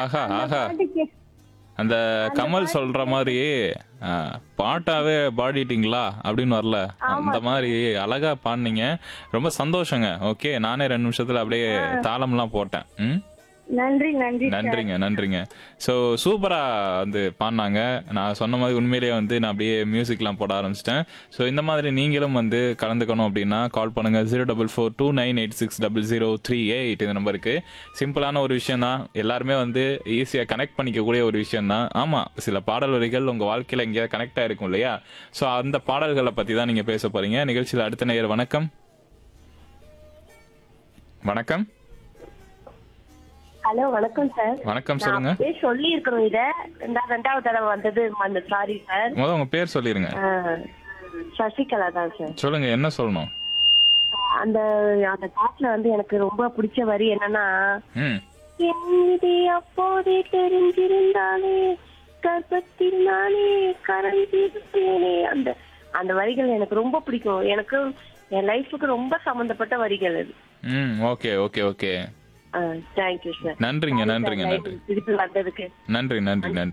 ஆஹா ஆஹா பாட்டு கே- அந்த கமல் சொல்ற மாதிரி ஆ, பாட்டாவே பாடிட்டீங்களா அப்படின்னு வரல அந்த மாதிரி அழகா பாடினீங்க ரொம்ப சந்தோஷங்க ஓகே நானே ரெண்டு நிமிஷத்துல அப்படியே தாளம்லாம் போட்டேன் ம் நன்றி நன்றி சார். நன்றிங்க நன்றிங்க ஸோ சூப்பரா வந்து பாடினாங்க நான் சொன்ன மாதிரி உண்மையிலேயே வந்து நான் அப்படியே மியூசிக்லாம் போட ஆரம்பிச்சிட்டேன் ஸோ இந்த மாதிரி நீங்களும் வந்து கலந்துக்கணும் அப்படின்னா கால் பண்ணுங்க zero double four two nine eight six double zero three eight இந்த நம்பருக்கு சிம்பிளான ஒரு விஷயம் தான் எல்லாருமே வந்து ஈஸியாக கனெக்ட் பண்ணிக்கக்கூடிய ஒரு விஷயம் தான் ஆமாம் சில பாடல் வரிகள் உங்கள் வாழ்க்கையில் எங்கேயாவது கனெக்ட் ஆயிருக்கும் இல்லையா ஸோ அந்த பாடல்களை பற்றி தான் நீங்கள் பேச போறீங்க நிகழ்ச்சியில் அடுத்த நேயர் வணக்கம் வணக்கம் ஹலோ வணக்கம் சார் வணக்கம் நான் சொல்லுங்க அப்படியே சொல்லி இருக்கிறோம் இத ரெண்டா- ரெண்டாவது தடவை வந்தது அந்த சாரி சார் முதல் உங்க பேர் சொல்லிருங்க ஆ, சசிகலா தான் சார் சொல்லுங்க என்ன சொல்லணும் அந்த அந்த பாட்டுல வந்து எனக்கு ரொம்ப பிடிச்ச வரி என்னன்னா ம் என் விதி அப்போதே தெரிஞ்சிருந்தாலே கர்ப்பத்தில் நானே கரைஞ்சிருந்தேனே அந்த அந்த வரிகள் எனக்கு ரொம்ப பிடிக்கும் எனக்கு என் லைஃபுக்கு ரொம்ப சம்பந்தப்பட்ட வரிகள் அது ம் okay okay okay thank you sir நன்றிங்க நன்றிங்க நன்றி திருப்பி வந்ததுக்கு நன்றி நன்றி நன்றி